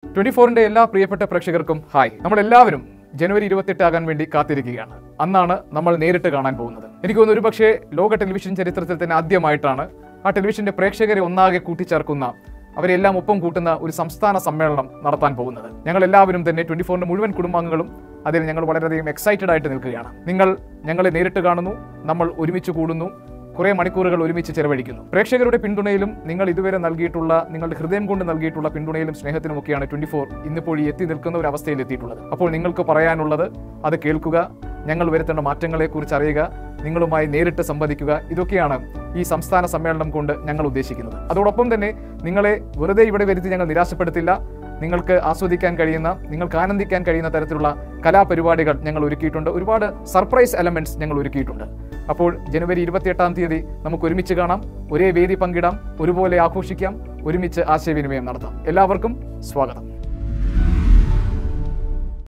twenty ഫോറിന്റെ എല്ലാ പ്രിയപ്പെട്ട പ്രേക്ഷകർക്കും ഹായ് നമ്മൾ എല്ലാവരും ജനുവരി ഇരുപത്തെട്ട് ആകാൻ വേണ്ടി കാത്തിരിക്കുകയാണ് അന്നാണ് നമ്മൾ നേരിട്ട് കാണാൻ പോകുന്നത് എനിക്ക് തോന്നുന്നു ഒരു പക്ഷേ ലോക ടെലിവിഷൻ ചരിത്രത്തിൽ തന്നെ ആദ്യമായിട്ടാണ് ആ ടെലിവിഷന്റെ പ്രേക്ഷകരെ ഒന്നാകെ കൂട്ടിച്ചേർക്കുന്ന അവരെല്ലാം ഒപ്പം കൂട്ടുന്ന ഒരു സംസ്ഥാന സമ്മേളനം നടത്താൻ പോകുന്നത് ഞങ്ങൾ എല്ലാവരും തന്നെ ട്വന്റി ഫോറിന്റെ മുഴുവൻ കുടുംബാംഗങ്ങളും അതിൽ ഞങ്ങൾ വളരെയധികം എക്സൈറ്റഡ് ആയിട്ട് നിൽക്കുകയാണ് നിങ്ങൾ ഞങ്ങളെ നേരിട്ട് കാണുന്നു നമ്മൾ ഒരുമിച്ച് കൂടുന്നു കുറേ മണിക്കൂറുകൾ ഒരുമിച്ച് ചെലവഴിക്കുന്നു പ്രേക്ഷകരുടെ പിന്തുണയിലും നിങ്ങൾ ഇതുവരെ നൽകിയിട്ടുള്ള നിങ്ങളുടെ ഹൃദയം കൊണ്ട് നൽകിയിട്ടുള്ള പിന്തുണയിലും സ്നേഹത്തിനുമൊക്കെയാണ് ട്വന്റി ഫോർ ഇന്നിപ്പോൾ ഈ എത്തി നിൽക്കുന്ന ഒരു അവസ്ഥയിൽ എത്തിയിട്ടുള്ളത് അപ്പോൾ നിങ്ങൾക്ക് പറയാനുള്ളത് അത് കേൾക്കുക ഞങ്ങൾ വരുത്തേണ്ട മാറ്റങ്ങളെക്കുറിച്ച് അറിയുക നിങ്ങളുമായി നേരിട്ട് സംവദിക്കുക ഇതൊക്കെയാണ് ഈ സംസ്ഥാന സമ്മേളനം കൊണ്ട് ഞങ്ങൾ ഉദ്ദേശിക്കുന്നത് അതോടൊപ്പം തന്നെ നിങ്ങളെ വെറുതെ ഇവിടെ വരുത്തി ഞങ്ങൾ നിരാശപ്പെടുത്തില്ല നിങ്ങൾക്ക് ആസ്വദിക്കാൻ കഴിയുന്ന നിങ്ങൾക്ക് ആനന്ദിക്കാൻ കഴിയുന്ന തരത്തിലുള്ള കലാപരിപാടികൾ ഞങ്ങൾ ഒരുക്കിയിട്ടുണ്ട് ഒരുപാട് സർപ്രൈസ് എലമെന്റ്സ് ഞങ്ങൾ ഒരുക്കിയിട്ടുണ്ട് അപ്പോൾ ജനുവരി ഇരുപത്തിയെട്ടാം തീയതി നമുക്ക് ഒരുമിച്ച് കാണാം ഒരേ വേദി പങ്കിടാം ഒരുപോലെ ആഘോഷിക്കാം ഒരുമിച്ച് ആശയവിനിമയം നടത്താം എല്ലാവർക്കും സ്വാഗതം